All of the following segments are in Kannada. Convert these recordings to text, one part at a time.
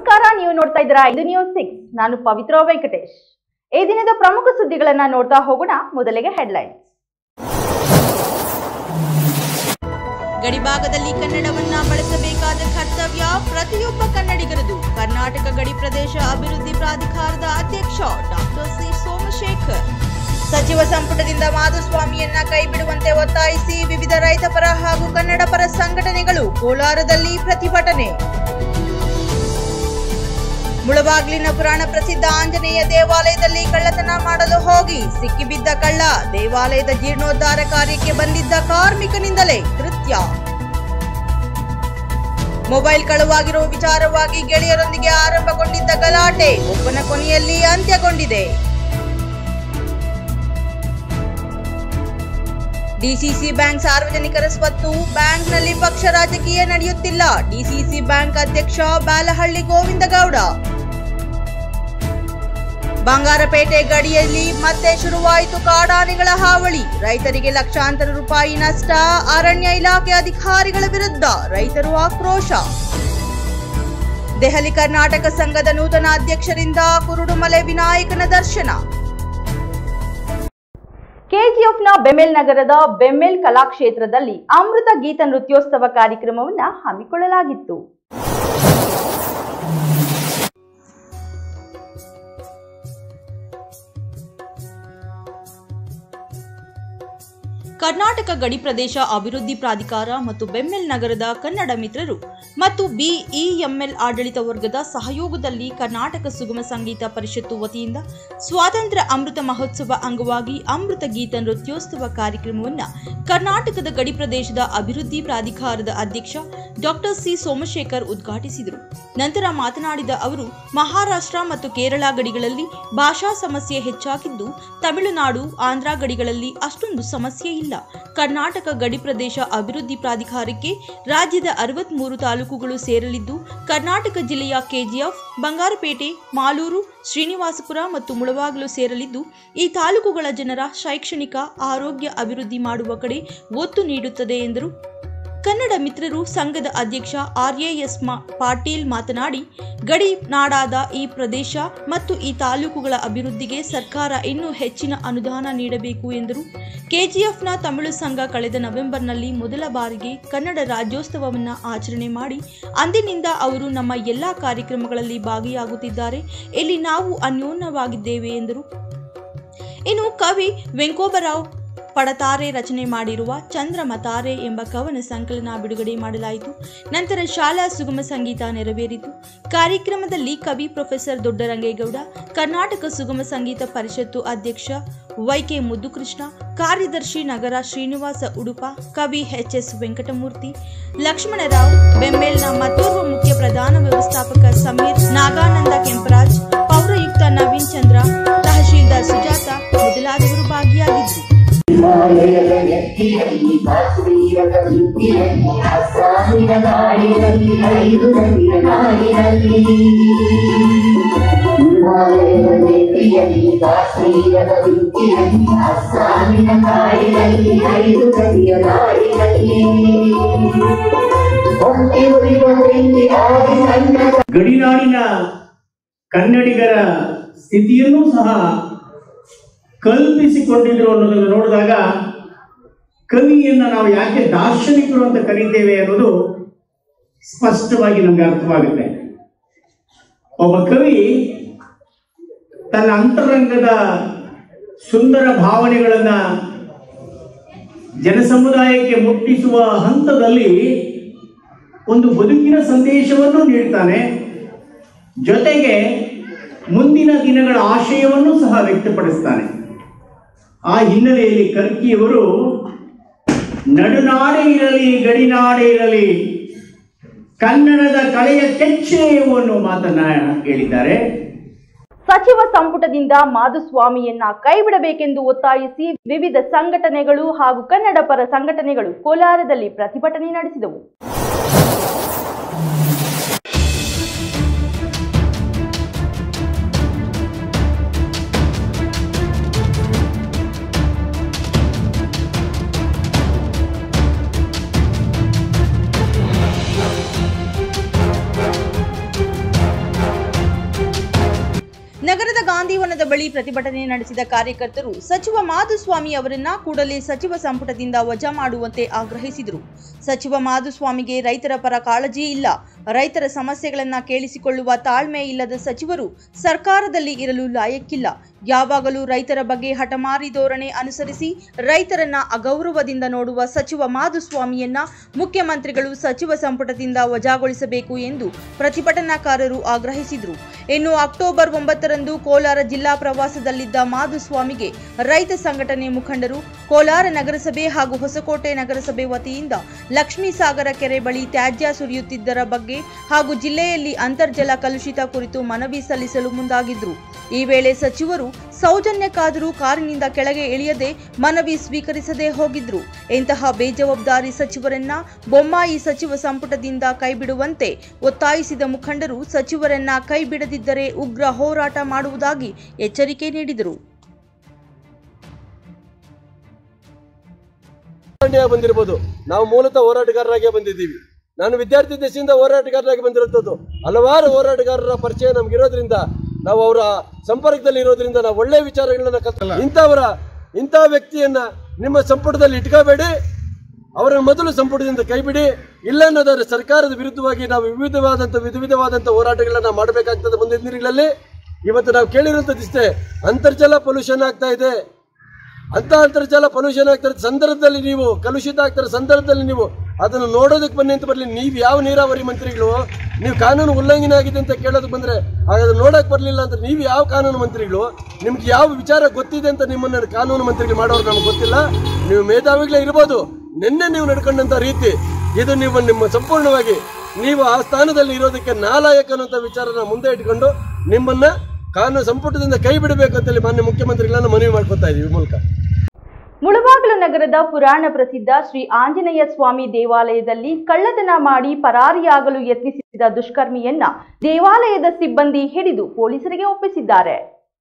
ನಮಸ್ಕಾರ ನೀವು ನೋಡ್ತಾ ಇದ್ದೀರಾ ಇದು ನ್ಯೂಸ್ ಸಿಕ್ಸ್ ನಾನು ಪವಿತ್ರ ವೆಂಕಟೇಶ್ ಈ ದಿನದ ಪ್ರಮುಖ ಸುದ್ದಿಗಳನ್ನ ನೋಡ್ತಾ ಹೋಗೋಣ ಮೊದಲಿಗೆ ಹೆಡ್ಲೈನ್ಸ್ ಗಡಿಭಾಗದಲ್ಲಿ ಕನ್ನಡವನ್ನ ಬಳಸಬೇಕಾದ ಕರ್ತವ್ಯ ಪ್ರತಿಯೊಬ್ಬ ಕನ್ನಡಿಗರದು ಕರ್ನಾಟಕ ಗಡಿ ಪ್ರದೇಶ ಅಭಿವೃದ್ಧಿ ಪ್ರಾಧಿಕಾರದ ಅಧ್ಯಕ್ಷ ಡಾಕ್ಟರ್ ಸಿ ಸೋಮಶೇಖರ್ ಸಚಿವ ಸಂಪುಟದಿಂದ ಮಾಧುಸ್ವಾಮಿಯನ್ನ ಕೈಬಿಡುವಂತೆ ಒತ್ತಾಯಿಸಿ ವಿವಿಧ ರೈತ ಪರ ಹಾಗೂ ಕನ್ನಡ ಪರ ಸಂಘಟನೆಗಳು ಕೋಲಾರದಲ್ಲಿ ಪ್ರತಿಭಟನೆ ಮುಳಬಾಗ್ಲಿನ ಪುರಾಣ ಪ್ರಸಿದ್ಧ ಆಂಜನೇಯ ದೇವಾಲಯದಲ್ಲಿ ಕಳ್ಳತನ ಮಾಡಲು ಹೋಗಿ ಸಿಕ್ಕಿಬಿದ್ದ ಕಳ್ಳ ದೇವಾಲಯದ ಜೀರ್ಣೋದ್ಧಾರ ಕಾರ್ಯಕ್ಕೆ ಬಂದಿದ್ದ ಕಾರ್ಮಿಕನಿಂದಲೇ ಕೃತ್ಯ ಮೊಬೈಲ್ ಕಳುವಾಗಿರುವ ವಿಚಾರವಾಗಿ ಗೆಳೆಯರೊಂದಿಗೆ ಆರಂಭಗೊಂಡಿದ್ದ ಗಲಾಟೆ ಒಬ್ಬನ ಕೊನೆಯಲ್ಲಿ ಅಂತ್ಯಗೊಂಡಿದೆ ಡಿಸಿಸಿ ಬ್ಯಾಂಕ್ ಸಾರ್ವಜನಿಕರ ಸ್ವತ್ತು ಬ್ಯಾಂಕ್ನಲ್ಲಿ ಪಕ್ಷ ರಾಜಕೀಯ ನಡೆಯುತ್ತಿಲ್ಲ ಡಿಸಿಸಿ ಬ್ಯಾಂಕ್ ಅಧ್ಯಕ್ಷ ಬಾಲಹಳ್ಳಿ ಗೋವಿಂದಗೌಡ ಬಂಗಾರಪೇಟೆ ಗಡಿಯಲ್ಲಿ ಮತ್ತೆ ಶುರುವಾಯಿತು ಕಾಡಾನೆಗಳ ಹಾವಳಿ ರೈತರಿಗೆ ಲಕ್ಷಾಂತರ ರೂಪಾಯಿ ನಷ್ಟ ಅರಣ್ಯ ಇಲಾಖೆ ಅಧಿಕಾರಿಗಳ ವಿರುದ್ಧ ರೈತರು ಆಕ್ರೋಶ ದೆಹಲಿ ಕರ್ನಾಟಕ ಸಂಘದ ನೂತನ ಅಧ್ಯಕ್ಷರಿಂದ ಕುರುಡುಮಲೆ ವಿನಾಯಕನ ದರ್ಶನ ಕೆಜಿಎಫ್ನ ಬೆಮೆಲ್ ನಗರದ ಬೆಮ್ಮೆಲ್ ಕಲಾಕ್ಷೇತ್ರದಲ್ಲಿ ಅಮೃತ ಗೀತ ನೃತ್ಯೋತ್ಸವ ಕಾರ್ಯಕ್ರಮವನ್ನ ಹಮ್ಮಿಕೊಳ್ಳಲಾಗಿತ್ತು ಕರ್ನಾಟಕ ಗಡಿ ಪ್ರದೇಶ ಅಭಿವೃದ್ಧಿ ಪ್ರಾಧಿಕಾರ ಮತ್ತು ಬೆಮ್ಮೆಲ್ ನಗರದ ಕನ್ನಡ ಮಿತ್ರರು ಮತ್ತು ಬಿಇಎಂಎಲ್ ಆಡಳಿತ ವರ್ಗದ ಸಹಯೋಗದಲ್ಲಿ ಕರ್ನಾಟಕ ಸುಗಮ ಸಂಗೀತ ಪರಿಷತ್ತು ವತಿಯಿಂದ ಸ್ವಾತಂತ್ರ್ಯ ಅಮೃತ ಮಹೋತ್ಸವ ಅಂಗವಾಗಿ ಅಮೃತ ಗೀತ ನೃತ್ಯೋತ್ಸವ ಕಾರ್ಯಕ್ರಮವನ್ನು ಕರ್ನಾಟಕದ ಗಡಿ ಪ್ರದೇಶದ ಅಭಿವೃದ್ಧಿ ಪ್ರಾಧಿಕಾರದ ಅಧ್ಯಕ್ಷ ಡಾಕ್ಟರ್ ಸಿ ಸೋಮಶೇಖರ್ ಉದ್ಘಾಟಿಸಿದರು ನಂತರ ಮಾತನಾಡಿದ ಅವರು ಮಹಾರಾಷ್ಟ್ರ ಮತ್ತು ಕೇರಳ ಗಡಿಗಳಲ್ಲಿ ಭಾಷಾ ಸಮಸ್ಯೆ ಹೆಚ್ಚಾಗಿದ್ದು ತಮಿಳುನಾಡು ಆಂಧ್ರ ಗಡಿಗಳಲ್ಲಿ ಅಷ್ಟೊಂದು ಸಮಸ್ಯೆ ಇಲ್ಲ ಕರ್ನಾಟಕ ಗಡಿ ಪ್ರದೇಶ ಅಭಿವೃದ್ಧಿ ಪ್ರಾಧಿಕಾರಕ್ಕೆ ರಾಜ್ಯದ ಅರವತ್ಮೂರು ತಾಲೂಕುಗಳು ಸೇರಲಿದ್ದು ಕರ್ನಾಟಕ ಜಿಲ್ಲೆಯ ಕೆಜಿಎಫ್ ಬಂಗಾರಪೇಟೆ ಮಾಲೂರು ಶ್ರೀನಿವಾಸಪುರ ಮತ್ತು ಮುಳಬಾಗಿಲು ಸೇರಲಿದ್ದು ಈ ತಾಲೂಕುಗಳ ಜನರ ಶೈಕ್ಷಣಿಕ ಆರೋಗ್ಯ ಅಭಿವೃದ್ಧಿ ಮಾಡುವ ಕಡೆ ಒತ್ತು ನೀಡುತ್ತದೆ ಎಂದರು ಕನ್ನಡ ಮಿತ್ರರು ಸಂಘದ ಅಧ್ಯಕ್ಷ ಆರ್ಎಎಸ್ ಮಾ ಪಾಟೀಲ್ ಮಾತನಾಡಿ ಗಡಿ ನಾಡಾದ ಈ ಪ್ರದೇಶ ಮತ್ತು ಈ ತಾಲೂಕುಗಳ ಅಭಿವೃದ್ಧಿಗೆ ಸರ್ಕಾರ ಇನ್ನೂ ಹೆಚ್ಚಿನ ಅನುದಾನ ನೀಡಬೇಕು ಎಂದರು ಕೆಜಿಎಫ್ನ ತಮಿಳು ಸಂಘ ಕಳೆದ ನವೆಂಬರ್ನಲ್ಲಿ ಮೊದಲ ಬಾರಿಗೆ ಕನ್ನಡ ರಾಜ್ಯೋತ್ಸವವನ್ನು ಆಚರಣೆ ಮಾಡಿ ಅಂದಿನಿಂದ ಅವರು ನಮ್ಮ ಎಲ್ಲ ಕಾರ್ಯಕ್ರಮಗಳಲ್ಲಿ ಭಾಗಿಯಾಗುತ್ತಿದ್ದಾರೆ ಇಲ್ಲಿ ನಾವು ಅನ್ಯೋನ್ಯವಾಗಿದ್ದೇವೆ ಎಂದರು ಇನ್ನು ಕವಿ ವೆಂಕೋಬರಾವ್ ಪಡತಾರೆ ರಚನೆ ಮಾಡಿರುವ ಚಂದ್ರಮತಾರೆ ಎಂಬ ಕವನ ಸಂಕಲನ ಬಿಡುಗಡೆ ಮಾಡಲಾಯಿತು ನಂತರ ಶಾಲಾ ಸುಗಮ ಸಂಗೀತ ನೆರವೇರಿತು ಕಾರ್ಯಕ್ರಮದಲ್ಲಿ ಕವಿ ಪ್ರೊಫೆಸರ್ ದೊಡ್ಡರಂಗೇಗೌಡ ಕರ್ನಾಟಕ ಸುಗಮ ಸಂಗೀತ ಪರಿಷತ್ತು ಅಧ್ಯಕ್ಷ ವೈಕೆ ಮುದ್ದುಕೃಷ್ಣ ಕಾರ್ಯದರ್ಶಿ ನಗರ ಶ್ರೀನಿವಾಸ ಉಡುಪ ಕವಿ ಎಚ್ ಎಸ್ ವೆಂಕಟಮೂರ್ತಿ ಲಕ್ಷ್ಮಣರಾವ್ ಬೆಮ್ಮೆಲ್ನ ಮತ್ತೋರ್ವ ಮುಖ್ಯ ಪ್ರಧಾನ ವ್ಯವಸ್ಥಾಪಕ ಸಮೀರ್ ನಾಗಾನಂದ ಕೆಂಪರಾಜ್ ಪೌರಾಯುಕ್ತ ನವೀನ್ ಚಂದ್ರ ತಹಶೀಲ್ದಾರ್ ಸುಜಾತ ಮೊದಲಾದವರು ಭಾಗಿಯಾಗಿದ್ದರು ಹಿಮಾಲಯದ ಎತ್ತಿಯಲ್ಲಿ ಕಾಶ್ಮೀರದ ವೃತ್ತಿಯಲ್ಲಿ ಅಸ್ಸಾಮಿನ ನಾಡಿನಲ್ಲಿ ಐದು ನದಿಯ ನಾಡಿನಲ್ಲಿ ಹಿಮಾಲಯದ ಎತ್ತಿಯಲ್ಲಿ ಕಾಶ್ಮೀರದ ವೃತ್ತಿಯಲ್ಲಿ ಅಸ್ಸಾಮಿನ ನಾಡಿನಲ್ಲಿ ಐದು ನದಿಯ ನಾಡಿನಲ್ಲಿ ಹೊಟ್ಟೆ ಉರಿಯುವ ಬೆಂಕಿ ಆಗಿ ಸಣ್ಣ ಗಡಿನಾಡಿನ ಕನ್ನಡಿಗರ ಸ್ಥಿತಿಯನ್ನೂ ಸಹ ಕಲ್ಪಿಸಿಕೊಂಡಿದ್ರು ಅನ್ನೋದನ್ನು ನೋಡಿದಾಗ ಕವಿಯನ್ನ ನಾವು ಯಾಕೆ ದಾರ್ಶನಿಕರು ಅಂತ ಕರೀತೇವೆ ಅನ್ನೋದು ಸ್ಪಷ್ಟವಾಗಿ ನಮ್ಗೆ ಅರ್ಥವಾಗುತ್ತೆ ಒಬ್ಬ ಕವಿ ತನ್ನ ಅಂತರಂಗದ ಸುಂದರ ಭಾವನೆಗಳನ್ನ ಜನಸಮುದಾಯಕ್ಕೆ ಮುಟ್ಟಿಸುವ ಹಂತದಲ್ಲಿ ಒಂದು ಬದುಕಿನ ಸಂದೇಶವನ್ನು ನೀಡ್ತಾನೆ ಜೊತೆಗೆ ಮುಂದಿನ ದಿನಗಳ ಆಶಯವನ್ನು ಸಹ ವ್ಯಕ್ತಪಡಿಸ್ತಾನೆ ಆ ಹಿನ್ನೆಲೆಯಲ್ಲಿ ಕರ್ಕಿಯವರು ನಡುನಾಡೆ ಇರಲಿ ಗಡಿನಾಡೆ ಇರಲಿ ಕನ್ನಡದ ಕಳೆಯ ಕೆಚ್ಚೆಯು ಅನ್ನೋ ಮಾತನ್ನ ಹೇಳಿದ್ದಾರೆ ಸಚಿವ ಸಂಪುಟದಿಂದ ಮಾಧುಸ್ವಾಮಿಯನ್ನ ಕೈಬಿಡಬೇಕೆಂದು ಒತ್ತಾಯಿಸಿ ವಿವಿಧ ಸಂಘಟನೆಗಳು ಹಾಗೂ ಕನ್ನಡ ಪರ ಸಂಘಟನೆಗಳು ಕೋಲಾರದಲ್ಲಿ ಪ್ರತಿಭಟನೆ ನಡೆಸಿದವು ನಗರದ ಗಾಂಧಿವನದ ಬಳಿ ಪ್ರತಿಭಟನೆ ನಡೆಸಿದ ಕಾರ್ಯಕರ್ತರು ಸಚಿವ ಮಾಧುಸ್ವಾಮಿ ಅವರನ್ನ ಕೂಡಲೇ ಸಚಿವ ಸಂಪುಟದಿಂದ ವಜಾ ಮಾಡುವಂತೆ ಆಗ್ರಹಿಸಿದರು ಸಚಿವ ಮಾಧುಸ್ವಾಮಿಗೆ ರೈತರ ಪರ ಕಾಳಜಿ ಇಲ್ಲ ರೈತರ ಸಮಸ್ಯೆಗಳನ್ನ ಕೇಳಿಸಿಕೊಳ್ಳುವ ತಾಳ್ಮೆ ಇಲ್ಲದ ಸಚಿವರು ಸರ್ಕಾರದಲ್ಲಿ ಇರಲು ಲಾಯಕ್ಕಿಲ್ಲ ಯಾವಾಗಲೂ ರೈತರ ಬಗ್ಗೆ ಹಠಮಾರಿ ಧೋರಣೆ ಅನುಸರಿಸಿ ರೈತರನ್ನ ಅಗೌರವದಿಂದ ನೋಡುವ ಸಚಿವ ಮಾಧುಸ್ವಾಮಿಯನ್ನ ಮುಖ್ಯಮಂತ್ರಿಗಳು ಸಚಿವ ಸಂಪುಟದಿಂದ ವಜಾಗೊಳಿಸಬೇಕು ಎಂದು ಪ್ರತಿಭಟನಾಕಾರರು ಆಗ್ರಹಿಸಿದರು ಇನ್ನು ಅಕ್ಟೋಬರ್ ಒಂಬತ್ತರಂದು ಕೋಲಾರ ಜಿಲ್ಲಾ ಪ್ರವಾಸದಲ್ಲಿದ್ದ ಮಾಧುಸ್ವಾಮಿಗೆ ರೈತ ಸಂಘಟನೆ ಮುಖಂಡರು ಕೋಲಾರ ನಗರಸಭೆ ಹಾಗೂ ಹೊಸಕೋಟೆ ನಗರಸಭೆ ವತಿಯಿಂದ ಲಕ್ಷ್ಮೀಸಾಗರ ಕೆರೆ ಬಳಿ ತ್ಯಾಜ್ಯ ಸುರಿಯುತ್ತಿದ್ದರ ಬಗ್ಗೆ ಹಾಗೂ ಜಿಲ್ಲೆಯಲ್ಲಿ ಅಂತರ್ಜಲ ಕಲುಷಿತ ಕುರಿತು ಮನವಿ ಸಲ್ಲಿಸಲು ಮುಂದಾಗಿದ್ರು ಈ ವೇಳೆ ಸಚಿವರು ಸೌಜನ್ಯಕ್ಕಾದರೂ ಕಾರಿನಿಂದ ಕೆಳಗೆ ಇಳಿಯದೆ ಮನವಿ ಸ್ವೀಕರಿಸದೆ ಹೋಗಿದ್ರು ಇಂತಹ ಬೇಜವಾಬ್ದಾರಿ ಸಚಿವರನ್ನ ಬೊಮ್ಮಾಯಿ ಸಚಿವ ಸಂಪುಟದಿಂದ ಕೈಬಿಡುವಂತೆ ಒತ್ತಾಯಿಸಿದ ಮುಖಂಡರು ಸಚಿವರನ್ನ ಕೈಬಿಡದಿದ್ದರೆ ಉಗ್ರ ಹೋರಾಟ ಮಾಡುವುದಾಗಿ ಎಚ್ಚರಿಕೆ ನೀಡಿದರು ಹೋರಾಟಗಾರರಾಗಿ ಬಂದಿರಬಹುದು ನಾವು ಮೂಲತಃ ಹೋರಾಟಗಾರರಾಗೇ ಬಂದಿದ್ದೀವಿ ನಾನು ವಿದ್ಯಾರ್ಥಿ ದಶೆಯಿಂದ ಹೋರಾಟಗಾರರಾಗಿ ಬಂದಿರುತ್ತದ್ದು ಹಲವಾರು ಹೋರಾಟಗಾರರ ಪರಿಚಯ ನಮ್ಗಿರೋದ್ರಿಂದ ನಾವು ಅವರ ಸಂಪರ್ಕದಲ್ಲಿ ಇರೋದ್ರಿಂದ ನಾವು ಒಳ್ಳೆ ವಿಚಾರಗಳನ್ನ ಕಲ್ತ ಇಂಥವರ ಇಂಥ ವ್ಯಕ್ತಿಯನ್ನ ನಿಮ್ಮ ಸಂಪುಟದಲ್ಲಿ ಇಟ್ಕೋಬೇಡಿ ಅವರನ್ನು ಮೊದಲು ಸಂಪುಟದಿಂದ ಕೈಬಿಡಿ ಇಲ್ಲ ಅನ್ನೋದಾದ್ರೆ ಸರ್ಕಾರದ ವಿರುದ್ಧವಾಗಿ ನಾವು ವಿವಿಧವಾದಂಥ ವಿಧ ವಿಧವಾದಂಥ ಹೋರಾಟಗಳನ್ನ ಮಾಡಬೇಕಾಗ್ತದೆ ಮುಂದಿನ ದಿನಗಳಲ್ಲಿ ಇವತ್ತು ನಾವು ಕೇಳಿರುವಂಥದ್ದು ಇಷ್ಟೇ ಅಂತರ್ಜಲ ಪೊಲ್ಯೂಷನ್ ಆಗ್ತಾ ಇದೆ ಅಂತ ಅಂತರ್ಜಲ ಪೊಲ್ಯೂಷನ್ ಆಗ್ತಿರೋ ಸಂದರ್ಭದಲ್ಲಿ ನೀವು ಕಲುಷಿತ ಆಗ್ತಿರೋ ಸಂದರ್ಭದಲ್ಲಿ ನೀವು ಅದನ್ನು ನೋಡೋದಕ್ಕೆ ಬನ್ನಿ ಅಂತ ಬರಲಿ ನೀವು ಯಾವ ನೀರಾವರಿ ಮಂತ್ರಿಗಳು ನೀವು ಕಾನೂನು ಉಲ್ಲಂಘನೆ ಆಗಿದೆ ಅಂತ ಕೇಳೋದಕ್ಕೆ ಬಂದ್ರೆ ಹಾಗಾದ್ರೆ ನೋಡಕ್ ಬರಲಿಲ್ಲ ಅಂತ ನೀವು ಯಾವ ಕಾನೂನು ಮಂತ್ರಿಗಳು ನಿಮ್ಗೆ ಯಾವ ವಿಚಾರ ಗೊತ್ತಿದೆ ಅಂತ ನಿಮ್ಮನ್ನ ಕಾನೂನು ಮಂತ್ರಿಗಳು ಮಾಡೋರು ನಮ್ಗೆ ಗೊತ್ತಿಲ್ಲ ನೀವು ಮೇಧಾವಿಗಳೇ ಇರ್ಬೋದು ನಿನ್ನೆ ನೀವು ನಡ್ಕೊಂಡಂತ ರೀತಿ ಇದು ನೀವು ನಿಮ್ಮ ಸಂಪೂರ್ಣವಾಗಿ ನೀವು ಆ ಸ್ಥಾನದಲ್ಲಿ ಇರೋದಕ್ಕೆ ನಾಲಾಯಕ ಅನ್ನೋಂಥ ವಿಚಾರನ ಮುಂದೆ ಇಟ್ಕೊಂಡು ನಿಮ್ಮನ್ನ ಕಾನೂನು ಸಂಪುಟದಿಂದ ಕೈ ಬಿಡಬೇಕು ಅಂತೇಳಿ ಮಾನ್ಯ ಮುಖ್ಯಮಂತ್ರಿಗಳನ್ನ ಮನವಿ ಮಾಡ್ಕೊತಾ ಇದೀವಿ ಈ ಮೂಲಕ ಮುಳಬಾಗಿಲು ನಗರದ ಪುರಾಣ ಪ್ರಸಿದ್ಧ ಶ್ರೀ ಆಂಜನೇಯ ಸ್ವಾಮಿ ದೇವಾಲಯದಲ್ಲಿ ಕಳ್ಳತನ ಮಾಡಿ ಪರಾರಿಯಾಗಲು ಯತ್ನಿಸಿದ ದುಷ್ಕರ್ಮಿಯನ್ನ ದೇವಾಲಯದ ಸಿಬ್ಬಂದಿ ಹಿಡಿದು ಪೊಲೀಸರಿಗೆ ಒಪ್ಪಿಸಿದ್ದಾರೆ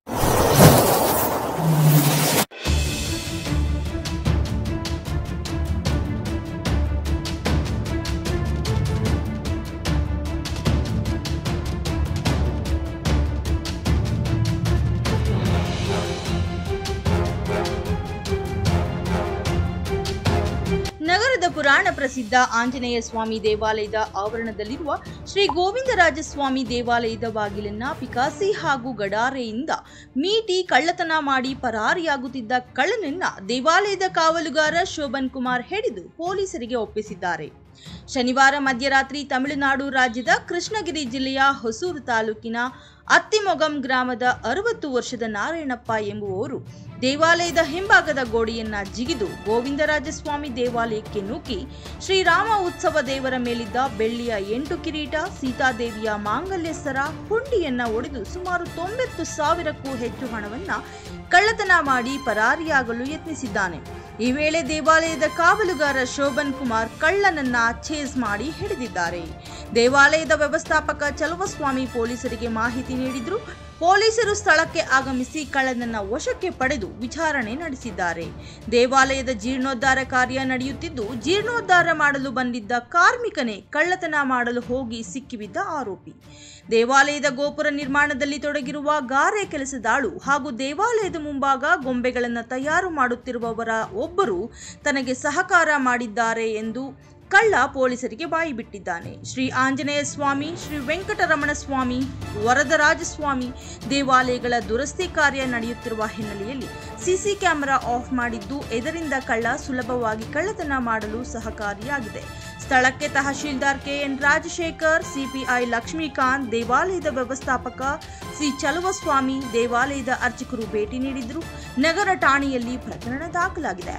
ನಗರದ ಪುರಾಣ ಪ್ರಸಿದ್ಧ ಆಂಜನೇಯ ಸ್ವಾಮಿ ದೇವಾಲಯದ ಆವರಣದಲ್ಲಿರುವ ಶ್ರೀ ಗೋವಿಂದರಾಜಸ್ವಾಮಿ ದೇವಾಲಯದ ಬಾಗಿಲನ್ನ ಪಿಕಾಸಿ ಹಾಗೂ ಗಡಾರೆಯಿಂದ ಮೀಟಿ ಕಳ್ಳತನ ಮಾಡಿ ಪರಾರಿಯಾಗುತ್ತಿದ್ದ ಕಳ್ಳನನ್ನ ದೇವಾಲಯದ ಕಾವಲುಗಾರ ಶೋಭನ್ ಕುಮಾರ್ ಹಿಡಿದು ಪೊಲೀಸರಿಗೆ ಒಪ್ಪಿಸಿದ್ದಾರೆ ಶನಿವಾರ ಮಧ್ಯರಾತ್ರಿ ತಮಿಳುನಾಡು ರಾಜ್ಯದ ಕೃಷ್ಣಗಿರಿ ಜಿಲ್ಲೆಯ ಹೊಸೂರು ತಾಲೂಕಿನ ಅತ್ತಿಮೊಗಂ ಗ್ರಾಮದ ಅರವತ್ತು ವರ್ಷದ ನಾರಾಯಣಪ್ಪ ಎಂಬುವವರು ದೇವಾಲಯದ ಹಿಂಭಾಗದ ಗೋಡೆಯನ್ನ ಜಿಗಿದು ಗೋವಿಂದರಾಜಸ್ವಾಮಿ ದೇವಾಲಯಕ್ಕೆ ನುಗ್ಗಿ ಶ್ರೀರಾಮ ಉತ್ಸವ ದೇವರ ಮೇಲಿದ್ದ ಬೆಳ್ಳಿಯ ಎಂಟು ಕಿರೀಟ ಸೀತಾದೇವಿಯ ಮಾಂಗಲ್ಯ ಸರ ಹುಂಡಿಯನ್ನ ಒಡೆದು ಸುಮಾರು ತೊಂಬತ್ತು ಸಾವಿರಕ್ಕೂ ಹೆಚ್ಚು ಹಣವನ್ನ ಕಳ್ಳತನ ಮಾಡಿ ಪರಾರಿಯಾಗಲು ಯತ್ನಿಸಿದ್ದಾನೆ ಈ ವೇಳೆ ದೇವಾಲಯದ ಕಾವಲುಗಾರ ಶೋಭನ್ ಕುಮಾರ್ ಕಳ್ಳನನ್ನ ಛೇಸ್ ಮಾಡಿ ಹಿಡಿದಿದ್ದಾರೆ ದೇವಾಲಯದ ವ್ಯವಸ್ಥಾಪಕ ಚಲುವಸ್ವಾಮಿ ಪೊಲೀಸರಿಗೆ ಮಾಹಿತಿ ನೀಡಿದ್ರು ಪೊಲೀಸರು ಸ್ಥಳಕ್ಕೆ ಆಗಮಿಸಿ ಕಳ್ಳನನ್ನ ವಶಕ್ಕೆ ಪಡೆದು ವಿಚಾರಣೆ ನಡೆಸಿದ್ದಾರೆ ದೇವಾಲಯದ ಜೀರ್ಣೋದ್ಧಾರ ಕಾರ್ಯ ನಡೆಯುತ್ತಿದ್ದು ಜೀರ್ಣೋದ್ಧಾರ ಮಾಡಲು ಬಂದಿದ್ದ ಕಾರ್ಮಿಕನೇ ಕಳ್ಳತನ ಮಾಡಲು ಹೋಗಿ ಸಿಕ್ಕಿಬಿದ್ದ ಆರೋಪಿ ದೇವಾಲಯದ ಗೋಪುರ ನಿರ್ಮಾಣದಲ್ಲಿ ತೊಡಗಿರುವ ಗಾರೆ ಕೆಲಸದಾಳು ಹಾಗೂ ದೇವಾಲಯದ ಮುಂಭಾಗ ಗೊಂಬೆಗಳನ್ನು ತಯಾರು ಮಾಡುತ್ತಿರುವವರ ಒಬ್ಬರು ತನಗೆ ಸಹಕಾರ ಮಾಡಿದ್ದಾರೆ ಎಂದು ಕಳ್ಳ ಪೊಲೀಸರಿಗೆ ಬಾಯಿ ಬಿಟ್ಟಿದ್ದಾನೆ ಶ್ರೀ ಆಂಜನೇಯ ಸ್ವಾಮಿ ಶ್ರೀ ವೆಂಕಟರಮಣ ಸ್ವಾಮಿ ವರದರಾಜ ಸ್ವಾಮಿ ದೇವಾಲಯಗಳ ದುರಸ್ತಿ ಕಾರ್ಯ ನಡೆಯುತ್ತಿರುವ ಹಿನ್ನೆಲೆಯಲ್ಲಿ ಸಿಸಿ ಕ್ಯಾಮೆರಾ ಆಫ್ ಮಾಡಿದ್ದು ಇದರಿಂದ ಕಳ್ಳ ಸುಲಭವಾಗಿ ಕಳ್ಳತನ ಮಾಡಲು ಸಹಕಾರಿಯಾಗಿದೆ ಸ್ಥಳಕ್ಕೆ ತಹಶೀಲ್ದಾರ್ ಕೆಎನ್ ರಾಜಶೇಖರ್ ಸಿಪಿಐ ಲಕ್ಷ್ಮೀಕಾಂತ್ ದೇವಾಲಯದ ವ್ಯವಸ್ಥಾಪಕ ಸಿ ಚಲುವಸ್ವಾಮಿ ದೇವಾಲಯದ ಅರ್ಚಕರು ಭೇಟಿ ನೀಡಿದ್ರು ನಗರ ಠಾಣೆಯಲ್ಲಿ ಪ್ರಕರಣ ದಾಖಲಾಗಿದೆ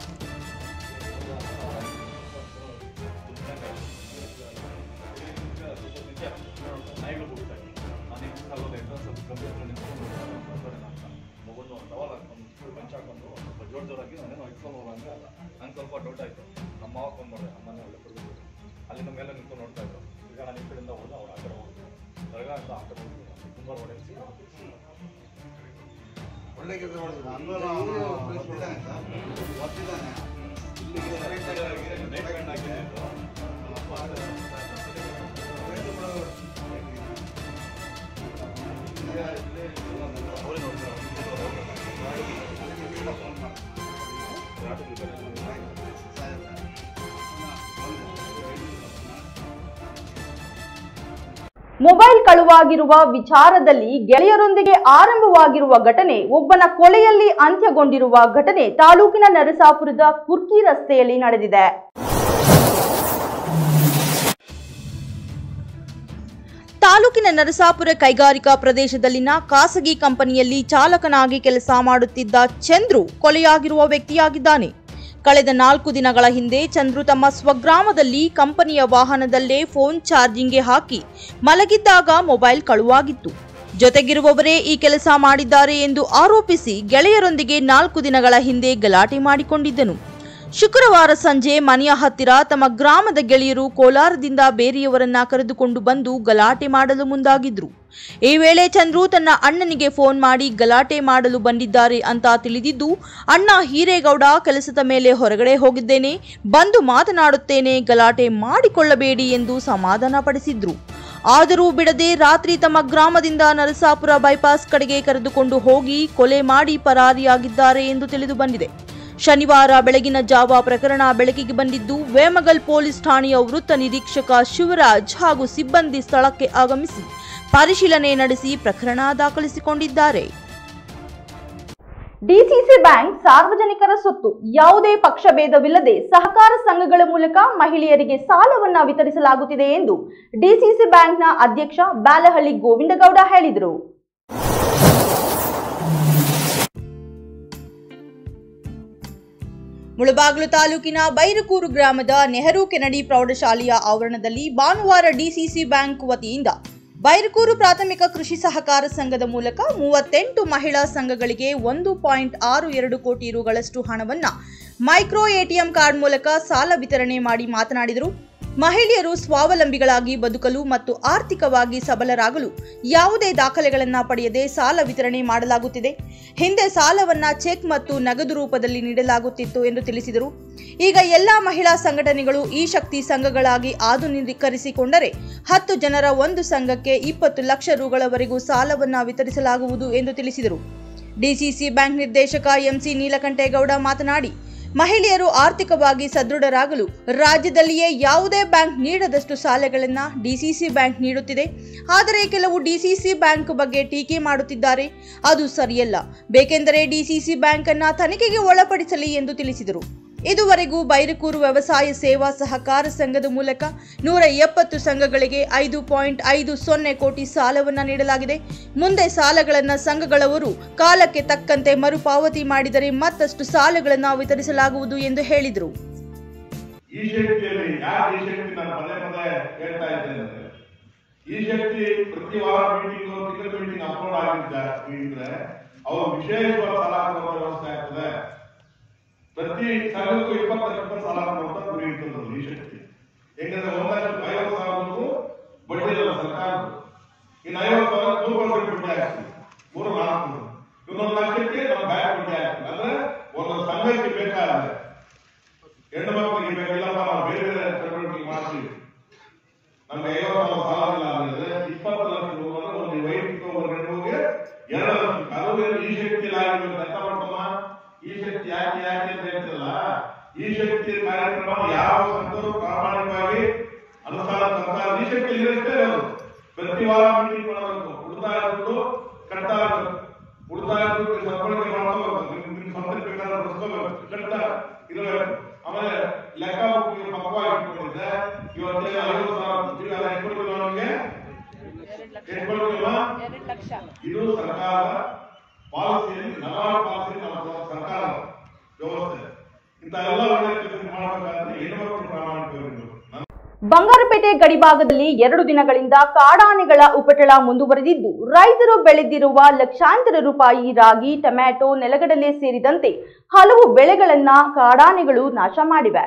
ಮಗುನು ಟವಲ್ ಹಾಕೊಂಡು ಫುಲ್ ಪಂಚ್ ಹಾಕೊಂಡು ಸ್ವಲ್ಪ ಜೋರ್ ಜೋರಾಗಿ ನಾನೇನೋ ಇಟ್ಕೊಂಡು ಹೋಗಂಗ ನಂಗೆ ಸ್ವಲ್ಪ ಡೌಟ್ ಆಯಿತು ನಮ್ಮ ಮಾವ ಫೋನ್ ಮಾಡಿದೆ ಅಮ್ಮನೇ ಒಳ್ಳೆ ಕೊಡ್ಬೇಕು ಅಲ್ಲಿಂದ ಮೇಲೆ ನಿಂತ್ಕೊಂಡು ನೋಡ್ತಾ ಇದ್ರು ಈಗ ನಾನು ಈ ಕಡೆಯಿಂದ ಹೋದ ಅವ್ರು ಆ ಕಡೆ ಹೋದ್ರು ದರ್ಗಾ ಅಂತ ಆ ಕಡೆ ಹೋಗಿದ್ರು ತುಂಬ ಹೊಡೆಸಿ ಒಳ್ಳೆ ಕೆಲಸ ಮಾಡಿದ್ರು ಅನ್ವರ್ ಗೊತ್ತಿದ್ದಾನೆ ಸರ್ ಗೊತ್ತಿದ್ದಾನೆ ನೈಟ್ ಗಂಟೆ ಹಾಕಿದ್ದು ಮೊಬೈಲ್ ಕಳುವಾಗಿರುವ ವಿಚಾರದಲ್ಲಿ ಗೆಳೆಯರೊಂದಿಗೆ ಆರಂಭವಾಗಿರುವ ಘಟನೆ ಒಬ್ಬನ ಕೊಲೆಯಲ್ಲಿ ಅಂತ್ಯಗೊಂಡಿರುವ ಘಟನೆ ತಾಲೂಕಿನ ನರಸಾಪುರದ ಕುರ್ಕಿ ರಸ್ತೆಯಲ್ಲಿ ನಡೆದಿದೆ ತಾಲೂಕಿನ ನರಸಾಪುರ ಕೈಗಾರಿಕಾ ಪ್ರದೇಶದಲ್ಲಿನ ಖಾಸಗಿ ಕಂಪನಿಯಲ್ಲಿ ಚಾಲಕನಾಗಿ ಕೆಲಸ ಮಾಡುತ್ತಿದ್ದ ಚಂದ್ರು ಕೊಲೆಯಾಗಿರುವ ವ್ಯಕ್ತಿಯಾಗಿದ್ದಾನೆ ಕಳೆದ ನಾಲ್ಕು ದಿನಗಳ ಹಿಂದೆ ಚಂದ್ರು ತಮ್ಮ ಸ್ವಗ್ರಾಮದಲ್ಲಿ ಕಂಪನಿಯ ವಾಹನದಲ್ಲೇ ಫೋನ್ ಚಾರ್ಜಿಂಗ್ಗೆ ಹಾಕಿ ಮಲಗಿದ್ದಾಗ ಮೊಬೈಲ್ ಕಳುವಾಗಿತ್ತು ಜೊತೆಗಿರುವವರೇ ಈ ಕೆಲಸ ಮಾಡಿದ್ದಾರೆ ಎಂದು ಆರೋಪಿಸಿ ಗೆಳೆಯರೊಂದಿಗೆ ನಾಲ್ಕು ದಿನಗಳ ಹಿಂದೆ ಗಲಾಟೆ ಮಾಡಿಕೊಂಡಿದ್ದನು ಶುಕ್ರವಾರ ಸಂಜೆ ಮನೆಯ ಹತ್ತಿರ ತಮ್ಮ ಗ್ರಾಮದ ಗೆಳೆಯರು ಕೋಲಾರದಿಂದ ಬೇರೆಯವರನ್ನ ಕರೆದುಕೊಂಡು ಬಂದು ಗಲಾಟೆ ಮಾಡಲು ಮುಂದಾಗಿದ್ರು ಈ ವೇಳೆ ಚಂದ್ರು ತನ್ನ ಅಣ್ಣನಿಗೆ ಫೋನ್ ಮಾಡಿ ಗಲಾಟೆ ಮಾಡಲು ಬಂದಿದ್ದಾರೆ ಅಂತ ತಿಳಿದಿದ್ದು ಅಣ್ಣ ಹೀರೇಗೌಡ ಕೆಲಸದ ಮೇಲೆ ಹೊರಗಡೆ ಹೋಗಿದ್ದೇನೆ ಬಂದು ಮಾತನಾಡುತ್ತೇನೆ ಗಲಾಟೆ ಮಾಡಿಕೊಳ್ಳಬೇಡಿ ಎಂದು ಸಮಾಧಾನ ಪಡಿಸಿದ್ರು ಆದರೂ ಬಿಡದೆ ರಾತ್ರಿ ತಮ್ಮ ಗ್ರಾಮದಿಂದ ನರಸಾಪುರ ಬೈಪಾಸ್ ಕಡೆಗೆ ಕರೆದುಕೊಂಡು ಹೋಗಿ ಕೊಲೆ ಮಾಡಿ ಪರಾರಿಯಾಗಿದ್ದಾರೆ ಎಂದು ತಿಳಿದು ಬಂದಿದೆ ಶನಿವಾರ ಬೆಳಗಿನ ಜಾವ ಪ್ರಕರಣ ಬೆಳಕಿಗೆ ಬಂದಿದ್ದು ವೇಮಗಲ್ ಪೊಲೀಸ್ ಠಾಣೆಯ ವೃತ್ತ ನಿರೀಕ್ಷಕ ಶಿವರಾಜ್ ಹಾಗೂ ಸಿಬ್ಬಂದಿ ಸ್ಥಳಕ್ಕೆ ಆಗಮಿಸಿ ಪರಿಶೀಲನೆ ನಡೆಸಿ ಪ್ರಕರಣ ದಾಖಲಿಸಿಕೊಂಡಿದ್ದಾರೆ ಡಿಸಿಸಿ ಬ್ಯಾಂಕ್ ಸಾರ್ವಜನಿಕರ ಸೊತ್ತು ಯಾವುದೇ ಪಕ್ಷಭೇದವಿಲ್ಲದೆ ಸಹಕಾರ ಸಂಘಗಳ ಮೂಲಕ ಮಹಿಳೆಯರಿಗೆ ಸಾಲವನ್ನ ವಿತರಿಸಲಾಗುತ್ತಿದೆ ಎಂದು ಡಿಸಿಸಿ ಬ್ಯಾಂಕ್ನ ಅಧ್ಯಕ್ಷ ಬಾಲಹಳ್ಳಿ ಗೋವಿಂದಗೌಡ ಹೇಳಿದರು ಮುಳಬಾಗಿಲು ತಾಲೂಕಿನ ಬೈರಕೂರು ಗ್ರಾಮದ ನೆಹರು ಕೆನಡಿ ಪ್ರೌಢಶಾಲೆಯ ಆವರಣದಲ್ಲಿ ಭಾನುವಾರ ಡಿಸಿಸಿ ಬ್ಯಾಂಕ್ ವತಿಯಿಂದ ಬೈರಕೂರು ಪ್ರಾಥಮಿಕ ಕೃಷಿ ಸಹಕಾರ ಸಂಘದ ಮೂಲಕ ಮೂವತ್ತೆಂಟು ಮಹಿಳಾ ಸಂಘಗಳಿಗೆ ಒಂದು ಪಾಯಿಂಟ್ ಆರು ಎರಡು ಕೋಟಿ ರುಗಳಷ್ಟು ಹಣವನ್ನ ಮೈಕ್ರೋ ಎಟಿಎಂ ಕಾರ್ಡ್ ಮೂಲಕ ಸಾಲ ವಿತರಣೆ ಮಾಡಿ ಮಾತನಾಡಿದರು ಮಹಿಳೆಯರು ಸ್ವಾವಲಂಬಿಗಳಾಗಿ ಬದುಕಲು ಮತ್ತು ಆರ್ಥಿಕವಾಗಿ ಸಬಲರಾಗಲು ಯಾವುದೇ ದಾಖಲೆಗಳನ್ನ ಪಡೆಯದೆ ಸಾಲ ವಿತರಣೆ ಮಾಡಲಾಗುತ್ತಿದೆ ಹಿಂದೆ ಸಾಲವನ್ನ ಚೆಕ್ ಮತ್ತು ನಗದು ರೂಪದಲ್ಲಿ ನೀಡಲಾಗುತ್ತಿತ್ತು ಎಂದು ತಿಳಿಸಿದರು ಈಗ ಎಲ್ಲಾ ಮಹಿಳಾ ಸಂಘಟನೆಗಳು ಈ ಶಕ್ತಿ ಸಂಘಗಳಾಗಿ ಆಧುನೀಕರಿಸಿಕೊಂಡರೆ ಹತ್ತು ಜನರ ಒಂದು ಸಂಘಕ್ಕೆ ಇಪ್ಪತ್ತು ಲಕ್ಷ ರುಗಳವರೆಗೂ ಸಾಲವನ್ನ ವಿತರಿಸಲಾಗುವುದು ಎಂದು ತಿಳಿಸಿದರು ಡಿಸಿಸಿ ಬ್ಯಾಂಕ್ ನಿರ್ದೇಶಕ ಎಂಸಿ ನೀಲಕಂಠೇಗೌಡ ಮಾತನಾಡಿ ಮಹಿಳೆಯರು ಆರ್ಥಿಕವಾಗಿ ಸದೃಢರಾಗಲು ರಾಜ್ಯದಲ್ಲಿಯೇ ಯಾವುದೇ ಬ್ಯಾಂಕ್ ನೀಡದಷ್ಟು ಸಾಲಗಳನ್ನು ಡಿಸಿಸಿ ಬ್ಯಾಂಕ್ ನೀಡುತ್ತಿದೆ ಆದರೆ ಕೆಲವು ಡಿಸಿಸಿ ಬ್ಯಾಂಕ್ ಬಗ್ಗೆ ಟೀಕೆ ಮಾಡುತ್ತಿದ್ದಾರೆ ಅದು ಸರಿಯಲ್ಲ ಬೇಕೆಂದರೆ ಡಿಸಿಸಿ ಬ್ಯಾಂಕ್ ಅನ್ನ ತನಿಖೆಗೆ ಒಳಪಡಿಸಲಿ ಎಂದು ತಿಳಿಸಿದರು ಇದುವರೆಗೂ ಬೈರಕೂರು ವ್ಯವಸಾಯ ಸೇವಾ ಸಹಕಾರ ಸಂಘದ ಮೂಲಕ ನೂರ ಎಪ್ಪತ್ತು ಸಂಘಗಳಿಗೆ ಐದು ಪಾಯಿಂಟ್ ಐದು ಸೊನ್ನೆ ಕೋಟಿ ಸಾಲವನ್ನ ನೀಡಲಾಗಿದೆ ಮುಂದೆ ಸಾಲಗಳನ್ನು ಸಂಘಗಳವರು ಕಾಲಕ್ಕೆ ತಕ್ಕಂತೆ ಮರುಪಾವತಿ ಮಾಡಿದರೆ ಮತ್ತಷ್ಟು ಸಾಲಗಳನ್ನು ವಿತರಿಸಲಾಗುವುದು ಎಂದು ಹೇಳಿದರು ಈ ಶಕ್ತಿಯಲ್ಲಿ ಯಾಕೆ ಈ ಶಕ್ತಿ ನಾನು ಪದೇ ಪದೇ ಹೇಳ್ತಾ ಇದ್ದೇನೆ ಅಂದ್ರೆ, ಈ ಶಕ್ತಿ ಪ್ರತಿ ವಾರ ಮೀಟಿಂಗ್ ತಿಂಗಳ ಮೀಟಿಂಗ್ ಅಪ್ಲೋಡ್ ಆಗಿದ್ರೆ ಅವರು ವಿಶೇಷವಾದ ಸಾಲ ಕೊಡುವ ವ್ಯವಸ್ಥೆ ಆಗ್ತದೆ ಪ್ರತಿ ಸಂಘಕ್ಕೂ ಇಪ್ಪತ್ತು ಇಪ್ಪತ್ತು ಸಾಲ ಕೊಡುವಂತ ಗುರಿ ಇರ್ತದೆ ಈ ಶಕ್ತಿ ಹೆಂಗಂದ್ರೆ ಒಂದು ಲಕ್ಷ ಐವತ್ತು ಸಾವಿರಕ್ಕೂ ಬಡ್ಡಿ ಇಲ್ಲ ಸರ್ಕಾರ ಇನ್ನು ಐವತ್ತು ಸಾವಿರ ಮೂರು ಪರ್ಸೆಂಟ್ ಬಡ್ಡಿ ಆಗ್ತದೆ ಮೂರು ನಾಲ್ಕು ಇನ್ನೊಂದು ಲಕ್ಷಕ್ಕೆ ನಮ್ಮ ಬ್ಯಾಂಕ್ ಬಡ್ಡಿ ಆಗ್ತದೆ ಅಂದ್ರೆ ಒಂದು ಸಂಘಕ್ಕೆ ಬೇಕಾದ್ರೆ ಹೆಣ್ಣು ಮಕ್ಕಳಿಗೆ ಬೇಕಿಲ್ಲಪ್ಪ ನಾವು ಬೇರೆ ಬೇರೆ ಚಟುವಟಿಕೆ ಮಾಡ್ತೀವಿ ನಮ್ಗೆ ಐವತ್ತು ಸಾಲ ಇಲ್ಲ ಅಂದ್ರೆ ಇಪ್ಪತ್ತು ಲಕ್ಷ ರೂಪಾಯಿ ಒಂದು ವೈಯಕ್ತಿಕ ಒಂದು ಹೆಣ್ಣುಗೆ ಎರಡು ಲಕ್ಷ ಅದು ಈ ಶಕ್ತಿ ಆಗಿರ್ಬೇಕು ಅರ್ಥ ಮಾಡ್ತಮ್ಮ ಈ ಶಕ್ತಿ ಯಾಕೆ ಯಾಕೆ ಅಂತ ಹೇಳ್ತಿರಲ್ಲ ಈ ಶಕ್ತಿ ಕಾರ್ಯಕ್ರಮ ಯಾವ ಸಂತರು ಪ್ರಾಮಾಣಿಕವಾಗಿ ಅನುಷ್ಠಾನ ತರ್ತಾರೆ ಈ ಶಕ್ತಿ ಇರುತ್ತೆ ಅದು ಪ್ರತಿ ವಾರ ಮೀಟಿಂಗ್ ಮಾಡಬೇಕು ಉಳಿತಾಯ ದುಡ್ಡು ಕಟ್ತಾ ಇರಬೇಕು ಉಳಿತಾಯ ದುಡ್ಡು ಸದ್ಬಳಕೆ ಮಾಡ್ಕೋಬೇಕು ನಿಮ್ ನಿಮ್ ಸ್ವಂತಕ್ಕೆ ಬೇಕಾದ್ರೆ ಬಳಸ್ಕೋಬೇಕು ಕಟ್ಟ ಇರಬೇಕು ಆಮೇಲೆ ಲೆಕ್ಕ ಬುಕ್ಕಿಗೆ ಪಕ್ಕವಾಗಿ ಇಟ್ಕೊಂಡಿದ್ದೆ ಇವತ್ತೇನು ಐವತ್ತು ಸಾವಿರ ಕೊಡ್ತೀವಿ ಅಲ್ಲ ಎಷ್ಟು ಕೊಡ್ತೀವಿ ನಮಗೆ ಎಷ್ಟು ಕೊಡ್ತೀವಲ್ಲ ಇದು ಸರ್ಕಾರ ಪಾಲಿಸಿಯಲ್ಲಿ ನಲವಾರು ಪಾಲಿಸಿ ನಮ್ಮ ಸರ್ಕಾರ ವ್ಯವಸ್ಥೆ ಇಂಥ ಎಲ್ಲ ಒಳ್ಳೆ ಕೆಲಸ ಮಾಡಬೇಕಾದ್ರೆ ಹೆಣ್ಮಕ್ಳು ಪ್ರಾಮಾಣಿಕವಾಗಿರ್ಬೇಕು ನನ್ನ ಬಂಗಾರಪೇಟೆ ಗಡಿಭಾಗದಲ್ಲಿ ಎರಡು ದಿನಗಳಿಂದ ಕಾಡಾನೆಗಳ ಉಪಟಳ ಮುಂದುವರೆದಿದ್ದು ರೈತರು ಬೆಳೆದಿರುವ ಲಕ್ಷಾಂತರ ರೂಪಾಯಿ ರಾಗಿ ಟೊಮ್ಯಾಟೊ ನೆಲಗಡಲೆ ಸೇರಿದಂತೆ ಹಲವು ಬೆಳೆಗಳನ್ನ ಕಾಡಾನೆಗಳು ನಾಶ ಮಾಡಿವೆ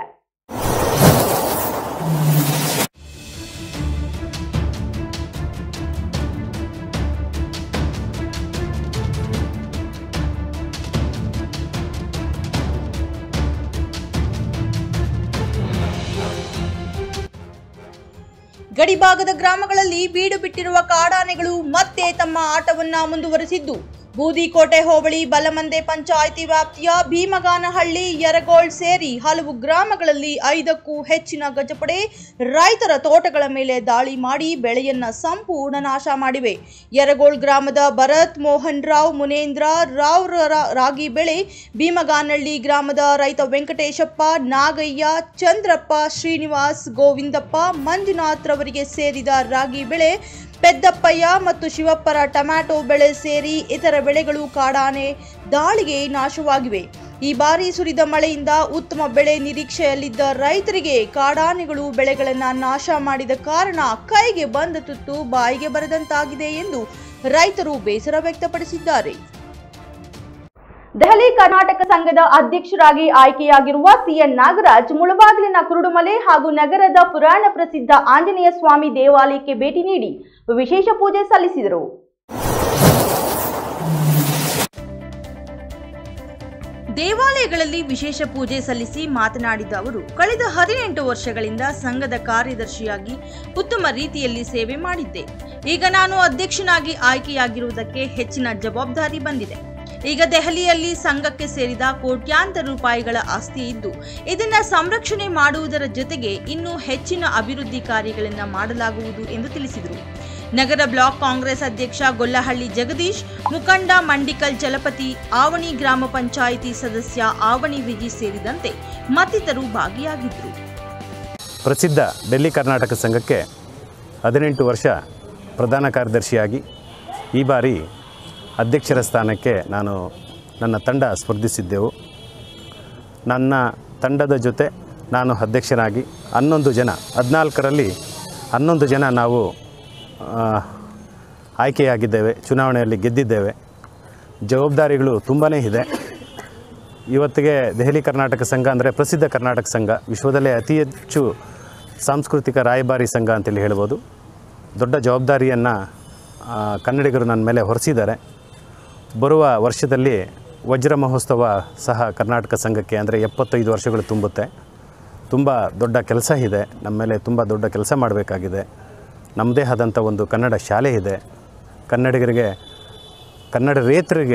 ಗಡಿಭಾಗದ ಗ್ರಾಮಗಳಲ್ಲಿ ಬೀಡು ಬಿಟ್ಟಿರುವ ಕಾಡಾನೆಗಳು ಮತ್ತೆ ತಮ್ಮ ಆಟವನ್ನ ಮುಂದುವರೆಸಿದ್ದು ಬೂದಿಕೋಟೆ ಹೋಬಳಿ ಬಲಮಂದೆ ಪಂಚಾಯಿತಿ ವ್ಯಾಪ್ತಿಯ ಭೀಮಗಾನಹಳ್ಳಿ ಯರಗೋಳ್ ಸೇರಿ ಹಲವು ಗ್ರಾಮಗಳಲ್ಲಿ ಐದಕ್ಕೂ ಹೆಚ್ಚಿನ ಗಜಪಡೆ ರೈತರ ತೋಟಗಳ ಮೇಲೆ ದಾಳಿ ಮಾಡಿ ಬೆಳೆಯನ್ನ ಸಂಪೂರ್ಣ ನಾಶ ಮಾಡಿವೆ ಯರಗೋಳ್ ಗ್ರಾಮದ ಭರತ್ ಮೋಹನ್ ರಾವ್ ಮುನೇಂದ್ರ ರಾವ್ ರ- ರಾಗಿ ಬೆಳೆ ಭೀಮಗಾನಹಳ್ಳಿ ಗ್ರಾಮದ ರೈತ ವೆಂಕಟೇಶಪ್ಪ ನಾಗಯ್ಯ ಚಂದ್ರಪ್ಪ ಶ್ರೀನಿವಾಸ್ ಗೋವಿಂದಪ್ಪ ಮಂಜುನಾಥ್ ರವರಿಗೆ ಸೇರಿದ ರಾಗಿ ಬೆಳೆ ಪೆದ್ದಪ್ಪಯ್ಯ ಮತ್ತು ಶಿವಪ್ಪರ ಟೊಮ್ಯಾಟೊ ಬೆಳೆ ಸೇರಿ ಇತರ ಬೆಳೆಗಳು ಕಾಡಾನೆ ದಾಳಿಗೆ ನಾಶವಾಗಿವೆ ಈ ಬಾರಿ ಸುರಿದ ಮಳೆಯಿಂದ ಉತ್ತಮ ಬೆಳೆ ನಿರೀಕ್ಷೆಯಲ್ಲಿದ್ದ ರೈತರಿಗೆ ಕಾಡಾನೆಗಳು ಬೆಳೆಗಳನ್ನು ನಾಶ ಮಾಡಿದ ಕಾರಣ ಕೈಗೆ ಬಂದ ತುತ್ತು ಬಾಯಿಗೆ ಬರದಂತಾಗಿದೆ ಎಂದು ರೈತರು ಬೇಸರ ವ್ಯಕ್ತಪಡಿಸಿದ್ದಾರೆ ದೆಹಲಿ ಕರ್ನಾಟಕ ಸಂಘದ ಅಧ್ಯಕ್ಷರಾಗಿ ಆಯ್ಕೆಯಾಗಿರುವ ಸಿಎನ್ ನಾಗರಾಜ್ ಮುಳಬಾಗಿಲಿನ ಕುರುಡುಮಲೆ ಹಾಗೂ ನಗರದ ಪುರಾಣ ಪ್ರಸಿದ್ಧ ಆಂಜನೇಯ ಸ್ವಾಮಿ ದೇವಾಲಯಕ್ಕೆ ಭೇಟಿ ನೀಡಿ ವಿಶೇಷ ಪೂಜೆ ಸಲ್ಲಿಸಿದರು ದೇವಾಲಯಗಳಲ್ಲಿ ವಿಶೇಷ ಪೂಜೆ ಸಲ್ಲಿಸಿ ಮಾತನಾಡಿದ ಅವರು ಕಳೆದ ಹದಿನೆಂಟು ವರ್ಷಗಳಿಂದ ಸಂಘದ ಕಾರ್ಯದರ್ಶಿಯಾಗಿ ಉತ್ತಮ ರೀತಿಯಲ್ಲಿ ಸೇವೆ ಮಾಡಿದ್ದೆ ಈಗ ನಾನು ಅಧ್ಯಕ್ಷನಾಗಿ ಆಯ್ಕೆಯಾಗಿರುವುದಕ್ಕೆ ಹೆಚ್ಚಿನ ಜವಾಬ್ದಾರಿ ಬಂದಿದೆ ಈಗ ದೆಹಲಿಯಲ್ಲಿ ಸಂಘಕ್ಕೆ ಸೇರಿದ ಕೋಟ್ಯಾಂತರ ರೂಪಾಯಿಗಳ ಆಸ್ತಿ ಇದ್ದು ಇದನ್ನ ಸಂರಕ್ಷಣೆ ಮಾಡುವುದರ ಜೊತೆಗೆ ಇನ್ನೂ ಹೆಚ್ಚಿನ ಅಭಿವೃದ್ಧಿ ಕಾರ್ಯಗಳನ್ನು ಮಾಡಲಾಗುವುದು ಎಂದು ತಿಳಿಸಿದರು ನಗರ ಬ್ಲಾಕ್ ಕಾಂಗ್ರೆಸ್ ಅಧ್ಯಕ್ಷ ಗೊಲ್ಲಹಳ್ಳಿ ಜಗದೀಶ್ ಮುಖಂಡ ಮಂಡಿಕಲ್ ಚಲಪತಿ ಆವಣಿ ಗ್ರಾಮ ಪಂಚಾಯಿತಿ ಸದಸ್ಯ ಆವಣಿ ವಿಜಿ ಸೇರಿದಂತೆ ಮತ್ತಿತರರು ಭಾಗಿಯಾಗಿದ್ದರು ಪ್ರಸಿದ್ಧ ಡೆಲ್ಲಿ ಕರ್ನಾಟಕ ಸಂಘಕ್ಕೆ ಹದಿನೆಂಟು ವರ್ಷ ಪ್ರಧಾನ ಕಾರ್ಯದರ್ಶಿಯಾಗಿ ಈ ಬಾರಿ ಅಧ್ಯಕ್ಷರ ಸ್ಥಾನಕ್ಕೆ ನಾನು ನನ್ನ ತಂಡ ಸ್ಪರ್ಧಿಸಿದ್ದೆವು ನನ್ನ ತಂಡದ ಜೊತೆ ನಾನು ಅಧ್ಯಕ್ಷನಾಗಿ ಹನ್ನೊಂದು ಜನ ಹದಿನಾಲ್ಕರಲ್ಲಿ ಹನ್ನೊಂದು ಜನ ನಾವು ಆ, ಆಯ್ಕೆಯಾಗಿದ್ದೇವೆ ಚುನಾವಣೆಯಲ್ಲಿ ಗೆದ್ದಿದ್ದೇವೆ ಜವಾಬ್ದಾರಿಗಳು ತುಂಬಾ ಇದೆ ಇವತ್ತಿಗೆ ದೆಹಲಿ ಕರ್ನಾಟಕ ಸಂಘ ಅಂದರೆ ಪ್ರಸಿದ್ಧ ಕರ್ನಾಟಕ ಸಂಘ ವಿಶ್ವದಲ್ಲೇ ಅತಿ ಹೆಚ್ಚು ಸಾಂಸ್ಕೃತಿಕ ರಾಯಭಾರಿ ಸಂಘ ಅಂತೇಳಿ ಹೇಳ್ಬೋದು ದೊಡ್ಡ ಜವಾಬ್ದಾರಿಯನ್ನು ಕನ್ನಡಿಗರು ನನ್ನ ಮೇಲೆ ಹೊರಿಸಿದ್ದಾರೆ ಬರುವ ವರ್ಷದಲ್ಲಿ ವಜ್ರ ಮಹೋತ್ಸವ ಸಹ ಕರ್ನಾಟಕ ಸಂಘಕ್ಕೆ ಅಂದರೆ ಎಪ್ಪತ್ತೈದು ವರ್ಷಗಳು ತುಂಬುತ್ತೆ ತುಂಬ ದೊಡ್ಡ ಕೆಲಸ ಇದೆ ನಮ್ಮ ಮೇಲೆ ತುಂಬ ದೊಡ್ಡ ಕೆಲಸ ಮಾಡಬೇಕಾಗಿದೆ ನಮ್ಮದೇ ಆದಂಥ ಒಂದು ಕನ್ನಡ ಶಾಲೆ ಇದೆ ಕನ್ನಡಿಗರಿಗೆ ಕನ್ನಡ ರೇತರಿಗೆ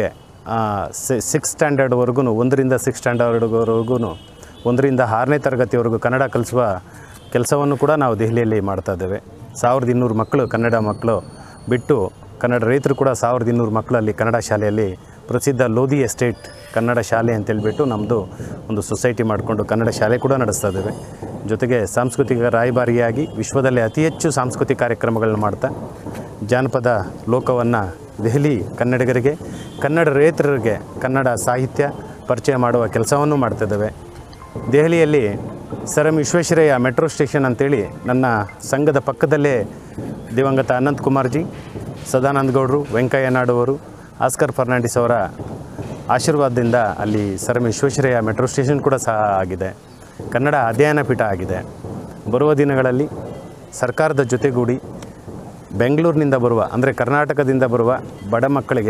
ಸಿಕ್ಸ್ ಸ್ಟ್ಯಾಂಡರ್ಡ್ವರೆಗೂ ಒಂದರಿಂದ ಸಿಕ್ಸ್ ಸ್ಟ್ಯಾಂಡರ್ಡ್ವರೆಗೂ ಒಂದರಿಂದ ಆರನೇ ತರಗತಿವರೆಗೂ ಕನ್ನಡ ಕಲಿಸುವ ಕೆಲಸವನ್ನು ಕೂಡ ನಾವು ದೆಹಲಿಯಲ್ಲಿ ಮಾಡ್ತಾ ಇದ್ದೇವೆ ಸಾವಿರದ ಇನ್ನೂರು ಮಕ್ಕಳು ಕನ್ನಡ ಮಕ್ಕಳು ಬಿಟ್ಟು ಕನ್ನಡ ರೈತರು ಕೂಡ ಸಾವಿರದ ಇನ್ನೂರು ಮಕ್ಕಳಲ್ಲಿ ಕನ್ನಡ ಶಾಲೆಯಲ್ಲಿ ಪ್ರಸಿದ್ಧ ಲೋಧಿ ಎಸ್ಟೇಟ್ ಕನ್ನಡ ಶಾಲೆ ಅಂತೇಳ್ಬಿಟ್ಟು ನಮ್ಮದು ಒಂದು ಸೊಸೈಟಿ ಮಾಡಿಕೊಂಡು ಕನ್ನಡ ಶಾಲೆ ಕೂಡ ನಡೆಸ್ತಾ ಇದ್ದೇವೆ ಜೊತೆಗೆ ಸಾಂಸ್ಕೃತಿಕ ರಾಯಭಾರಿಯಾಗಿ ವಿಶ್ವದಲ್ಲೇ ಅತಿ ಹೆಚ್ಚು ಸಾಂಸ್ಕೃತಿಕ ಕಾರ್ಯಕ್ರಮಗಳನ್ನ ಮಾಡ್ತಾ ಜಾನಪದ ಲೋಕವನ್ನು ದೆಹಲಿ ಕನ್ನಡಿಗರಿಗೆ ಕನ್ನಡ ರೈತರಿಗೆ ಕನ್ನಡ ಸಾಹಿತ್ಯ ಪರಿಚಯ ಮಾಡುವ ಕೆಲಸವನ್ನು ಮಾಡ್ತಿದ್ದೇವೆ ದೆಹಲಿಯಲ್ಲಿ sir M Visvesvaraya metro station ಅಂತೇಳಿ ನನ್ನ ಸಂಘದ ಪಕ್ಕದಲ್ಲೇ ದಿವಂಗತ ಅನಂತ್ ಕುಮಾರ್ಜಿ ಸದಾನಂದ ಗೌಡರು ವೆಂಕಯ್ಯ ನಾಯ್ಡು ಅವರು ಆಸ್ಕರ್ ಫರ್ನಾಂಡಿಸ್ ಅವರ ಆಶೀರ್ವಾದದಿಂದ ಅಲ್ಲಿ sir M Visvesvaraya metro station ಕೂಡ ಸಹ ಆಗಿದೆ ಕನ್ನಡ ಅಧ್ಯಯನ ಪೀಠ ಆಗಿದೆ ಬರುವ ದಿನಗಳಲ್ಲಿ ಸರ್ಕಾರದ ಜೊತೆಗೂಡಿ ಬೆಂಗಳೂರಿನಿಂದ ಬರುವ ಅಂದರೆ ಕರ್ನಾಟಕದಿಂದ ಬರುವ ಬಡ ಮಕ್ಕಳಿಗೆ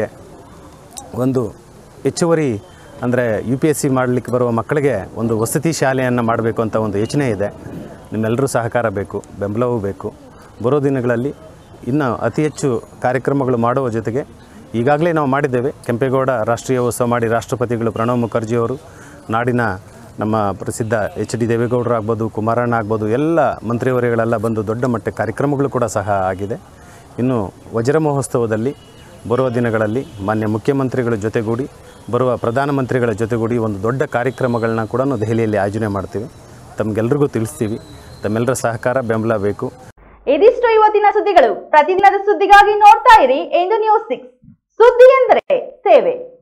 ಒಂದು ಹೆಚ್ಚುವರಿ ಅಂದರೆ ಯು ಪಿ ಎಸ್ ಸಿ ಮಾಡಲಿಕ್ಕೆ ಬರುವ ಮಕ್ಕಳಿಗೆ ಒಂದು ವಸತಿ ಶಾಲೆಯನ್ನು ಮಾಡಬೇಕು ಅಂತ ಒಂದು ಯೋಚನೆ ಇದೆ ನಿಮ್ಮೆಲ್ಲರೂ ಸಹಕಾರ ಬೇಕು ಬೆಂಬಲವೂ ಬೇಕು ಬರೋ ದಿನಗಳಲ್ಲಿ ಇನ್ನು ಅತಿ ಹೆಚ್ಚು ಕಾರ್ಯಕ್ರಮಗಳು ಮಾಡುವ ಜೊತೆಗೆ ಈಗಾಗಲೇ ನಾವು ಮಾಡಿದ್ದೇವೆ ಕೆಂಪೇಗೌಡ ರಾಷ್ಟ್ರೀಯ ಉತ್ಸವ ಮಾಡಿ ರಾಷ್ಟ್ರಪತಿಗಳು ಪ್ರಣವ್ ಮುಖರ್ಜಿಯವರು ನಾಡಿನ ನಮ್ಮ ಪ್ರಸಿದ್ಧ ಎಚ್ ಡಿ ದೇವೇಗೌಡರು ಆಗ್ಬೋದು ಕುಮಾರಣ್ಣ ಆಗ್ಬೋದು ಎಲ್ಲ ಮಂತ್ರಿವರಿಗಳೆಲ್ಲ ಬಂದು ದೊಡ್ಡ ಮಟ್ಟ ಕಾರ್ಯಕ್ರಮಗಳು ಕೂಡ ಸಹ ಆಗಿದೆ ಇನ್ನು ವಜ್ರ ಮಹೋತ್ಸವದಲ್ಲಿ ಬರುವ ದಿನಗಳಲ್ಲಿ ಮಾನ್ಯ ಮುಖ್ಯಮಂತ್ರಿಗಳ ಜೊತೆಗೂಡಿ ಬರುವ ಪ್ರಧಾನಮಂತ್ರಿಗಳ ಜೊತೆಗೂಡಿ ಒಂದು ದೊಡ್ಡ ಕಾರ್ಯಕ್ರಮಗಳನ್ನ ಕೂಡ ನಾವು ದೆಹಲಿಯಲ್ಲಿ ಆಯೋಜನೆ ಮಾಡ್ತೀವಿ ತಮಗೆಲ್ರಿಗೂ ತಿಳಿಸ್ತೀವಿ ತಮ್ಮೆಲ್ಲರ ಸಹಕಾರ ಬೆಂಬಲ ಬೇಕು ಇದಿಷ್ಟು ಇವತ್ತಿನ ಸುದ್ದಿಗಳು ಪ್ರತಿದಿನದ ಸುದ್ದಿಗಾಗಿ ನೋಡ್ತಾ ಇರಿ ಎಂದು ನ್ಯೂಸ್ ಸಿಕ್ಸ್ ಸುದ್ದಿ ಎಂದರೆ ಸೇವೆ